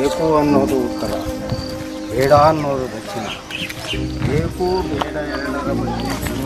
ಬೇಕು ಅನ್ನೋದು ಉತ್ತರ ಬೇಡ ಅನ್ನೋದು ದಕ್ಷಿಣ ಬೇಕು ಬೇಡ ಎರಡರ ಬಗ್ಗೆ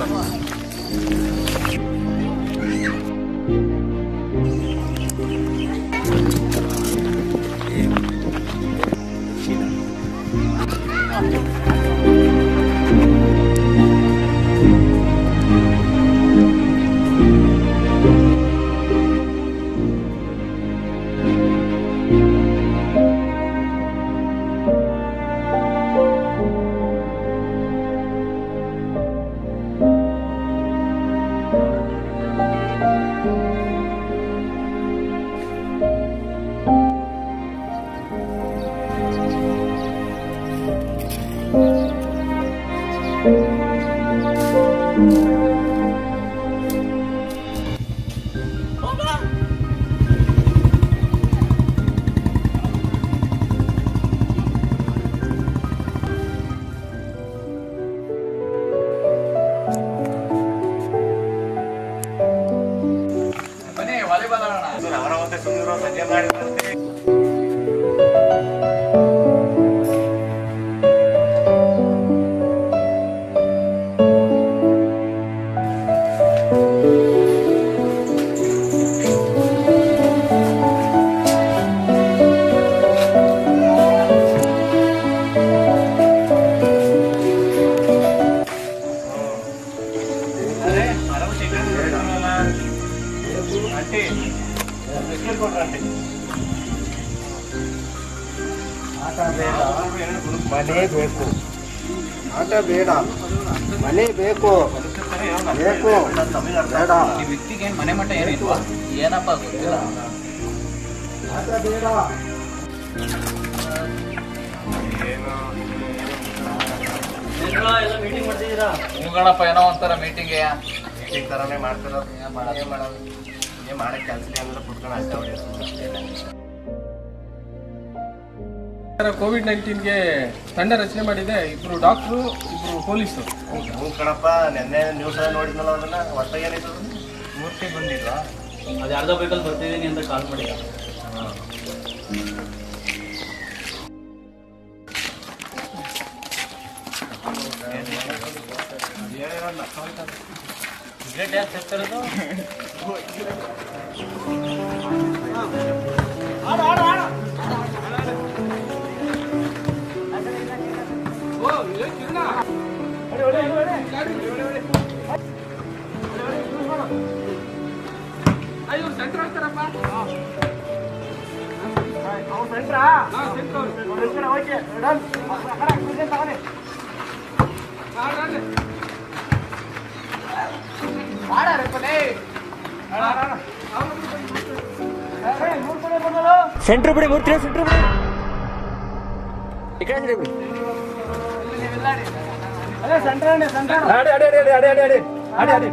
ಆಟ ಬೇಡ ಮನೆ ಬೇಕು ಆಟ ಬೇಡ ಮನೆ ಬೇಕು ಬೇಕು ಬೇಡ ಈ ವ್ಯಕ್ತಿಗೆ ಏನ್ ಮನೆ ಮಠ ಏನಿಲ್ವಾ ಏನಪ್ಪ ಗೊತ್ತಿಲ್ಲ ಆಟ ಬೇಡ ಹೂಗಳಪ್ಪ ಏನೋ ಒಂಥರ ಮೀಟಿಂಗ್ ಈ ಥರನೇ ಮಾಡ್ತಿರೋದು ಏನ್ ಮಾಡೋದು ಏನ್ ಮಾಡಕ್ ಕೆಲಸ ಅಂದ್ರೆ ಕುತ್ಕೊಂಡು ಅಷ್ಟೇ ಹೊಡೆಯೋದು ಕೋವಿಡ್ ನೈನ್ಟೀನ್ಗೆ ತಂಡ ರಚನೆ ಮಾಡಿದೆ ಇಬ್ರು ಡಾಕ್ಟ್ರು ಇಬ್ರು ಪೊಲೀಸರು ಹ್ಞೂ ಕಣಪ್ಪ ನೆನ್ನೆ ನ್ಯೂಸ್ ನೋಡಿದ್ನಲ್ಲ ಅದನ್ನ ಹೊಸ್ದಾಗಿ ಏನಿತ್ತು ಮೂರ್ತಿ ಬಂದಿಲ್ವಾ ಅದು ಯಾರ್ದೋ ಬೇಕಲ್ಲಿ ಬರ್ತಿದ್ದೀನಿ ಅಂತ ಕಾಲ್ ಮಾಡಿದ ಸಿಗರೇಟ್ ಯಾಕೆ ಸೇರ್ತಾರದು ಸೆಂಟ್ರ್ ಬಿಡಿ ಮೂರ್ತಿ ಸೆಂಟ್ರ್ ಬಿಡಿ ಈ ಕಡೆ ಸರಿ ಬಿಡಿ ಆಡಿ ಆಡಿ ಆಡಿ ಆಡಿ ಆಡಿ ಆಡಿ ಆಡಿ ಆಡಿ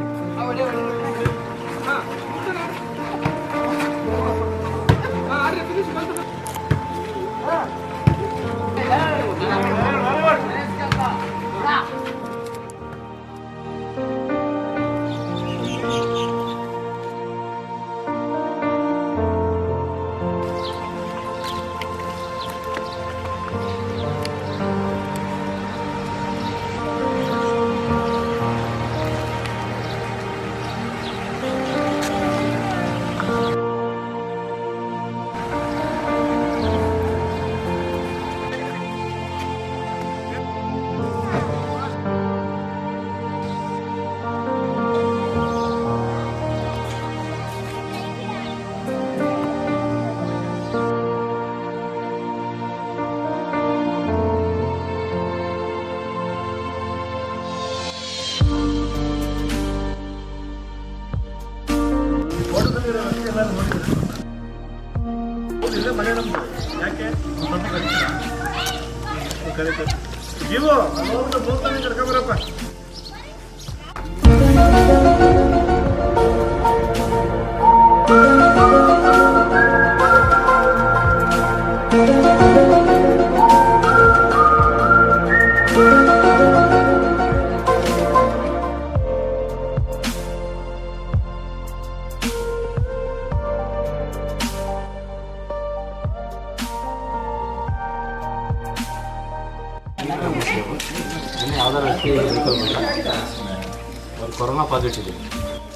ಕೊರೋನಾ ಪಾಸಿಟಿವ್ ಇದೆ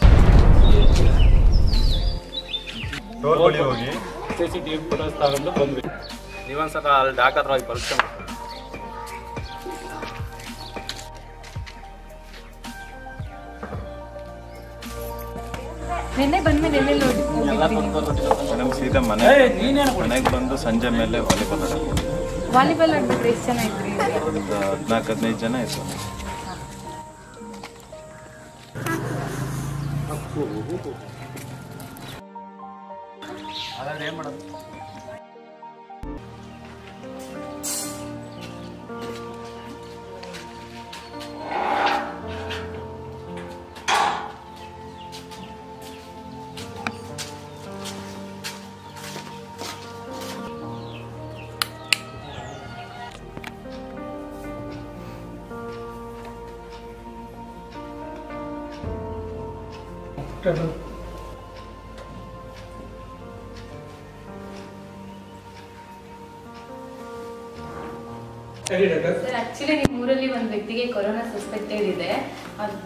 ಟೋಲ್ ಬಳಿ ಹೋಗಿ C C T V photos ತಗೊಂಡು ಬಂದ್ವಿ ನೀವೊಂದ್ಸಲ ಅಲ್ಲಿ ಡಾಕ್ ಹತ್ರ ಹೋಗಿ ಪರೀಕ್ಷೆ ಮಾಡ್ಕೊಳ್ಳಿ ನಿನ್ನೆ ಬಂದ್ಮೇಲೆ ಎಲ್ಲೆಲ್ಲಿ ಹೋಗಿದ್ದೀನಿ ಮೇಡಮ್ ಸೀದಾ ಮನೆ ಮನೆಗೆ ಬಂದು ಸಂಜೆ ಮೇಲೆ ವಾಲಿಬಾಲ್ ಆಡೋದು ವಾಲಿಬಾಲ್ ಆಡ್ಬಿಟ್ರೆ ಎಷ್ಟು ಜನ ಇದ್ರಿ ಒಂದು ಹದಿನಾಲ್ಕು ಹದಿನೈದು ಜನ ಇತ್ತು ಹಾಗಾದ್ರೆ ಏನು ಮಾಡೋದು ಸರ್ ಆಕ್ಚುಲಿ ನಿಮ್ಮ ಊರಲ್ಲಿ ಒಂದು ವ್ಯಕ್ತಿಗೆ ಕೊರೋನಾ ಸಸ್ಪೆಕ್ಟೆಡ್ ಇದೆ ಅದ್-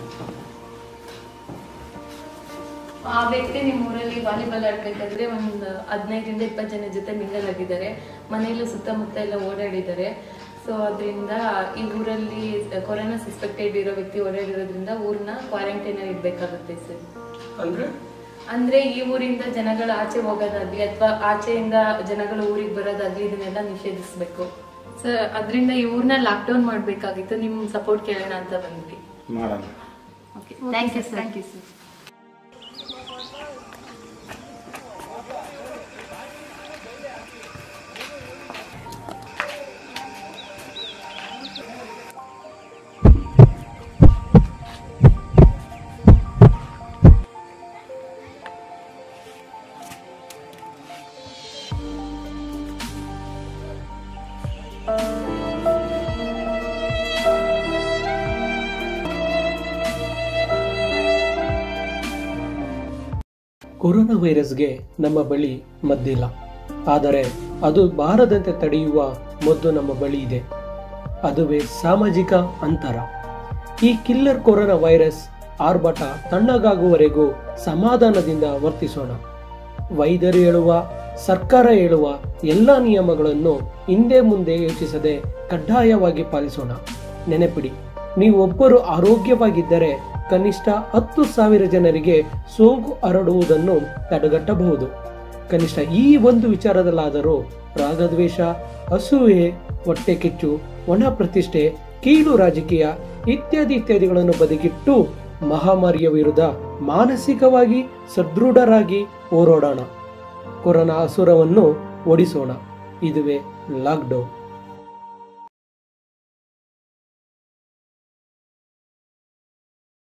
ಆ ವ್ಯಕ್ತಿ ನಿಮ್ಮ ಊರಲ್ಲಿ ವಾಲಿಬಾಲ್ ಆಡ್ಬೇಕಾದ್ರೆ ಒಂದು ಹದಿನೈದರಿಂದ ಇಪ್ಪತ್ತು ಜನ ಜೊತೆ ಮಿಂಗಲ್ ಆಗಿದ್ದಾರೆ ಮನೆಯಲ್ಲೂ ಸುತ್ತಮುತ್ತ ಎಲ್ಲ ಓಡಾಡಿದ್ದಾರೆ ಸೊ ಅದರಿಂದ ಈ ಊರಲ್ಲಿ ಕೊರೋನಾ ಸಸ್ಪೆಕ್ಟೆಡ್ ಇರೋ ವ್ಯಕ್ತಿ ಓಡಾಡಿರೋದ್ರಿಂದ ಊರನ್ನ ಕ್ವಾರಂಟೈನ್ ಇಡಬೇಕಾಗುತ್ತೆ ಸರ್ ಅಂದ್ರೆ ಅಂದ್ರೆ ಈ ಊರಿಂದ ಜನಗಳು ಆಚೆ ಹೋಗೋದಾಗ್ಲಿ ಅಥವಾ ಆಚೆಯಿಂದ ಜನಗಳು ಊರಿಗೆ ಬರೋದಾಗ್ಲಿ ಇದನ್ನೆಲ್ಲ ನಿಷೇಧಿಸಬೇಕು ಸರ್ ಅದರಿಂದ ಈ ಊರ್ನ ಲಾಕ್ ಡೌನ್ ಮಾಡಬೇಕಾಗಿತ್ತು ನಿಮ್ ಸಪೋರ್ಟ್ ಕೇಳೋಣ ಅಂತ ಬಂದ್ವಿ ಮಾಡೋಣ okay thank you sir thank you sir corona ವೈರಸ್ಗೆ ನಮ್ಮ ಬಳಿ ಮದ್ದಿಲ್ಲ ಆದರೆ ಅದು ಬಾರದಂತೆ ತಡೆಯುವ ಮದ್ದು ನಮ್ಮ ಬಳಿ ಇದೆ ಅದುವೇ ಸಾಮಾಜಿಕ ಅಂತರ ಈ ಕಿಲ್ಲರ್ ಕೊರೋನಾ ವೈರಸ್ ಆರ್ಭಟ ತಣ್ಣಗಾಗುವವರೆಗೂ ಸಮಾಧಾನದಿಂದ ವರ್ತಿಸೋಣ ವೈದ್ಯರು ಹೇಳುವ ಸರ್ಕಾರ ಹೇಳುವ ಎಲ್ಲ ನಿಯಮಗಳನ್ನು ಹಿಂದೆ ಮುಂದೆ ಯೋಚಿಸದೆ ಕಡ್ಡಾಯವಾಗಿ ಪಾಲಿಸೋಣ ನೆನಪಿಡಿ ನೀವೊಬ್ಬರು ಆರೋಗ್ಯವಾಗಿದ್ದರೆ ಕನಿಷ್ಠ ಹತ್ತು ಸಾವಿರ ಜನರಿಗೆ ಸೋಂಕು ಹರಡುವುದನ್ನು ತಡೆಗಟ್ಟಬಹುದು ಕನಿಷ್ಠ ಈ ಒಂದು ವಿಚಾರದಲ್ಲಾದರೂ ರಾಗದ್ವೇಷ ಅಸೂಯೆ ಹೊಟ್ಟೆ ಕಿಚ್ಚು ಒಣ ಪ್ರತಿಷ್ಠೆ ಕೀಳು ರಾಜಕೀಯ ಇತ್ಯಾದಿ ಇತ್ಯಾದಿಗಳನ್ನು ಬದಿಗಿಟ್ಟು ಮಹಾಮಾರಿಯ ವಿರುದ್ಧ ಮಾನಸಿಕವಾಗಿ ಸದೃಢರಾಗಿ ಹೋರಾಡೋಣ ಕೊರೋನಾ ಅಸುರವನ್ನು ಓಡಿಸೋಣ ಇದುವೇ ಲಾಕ್ಡೌನ್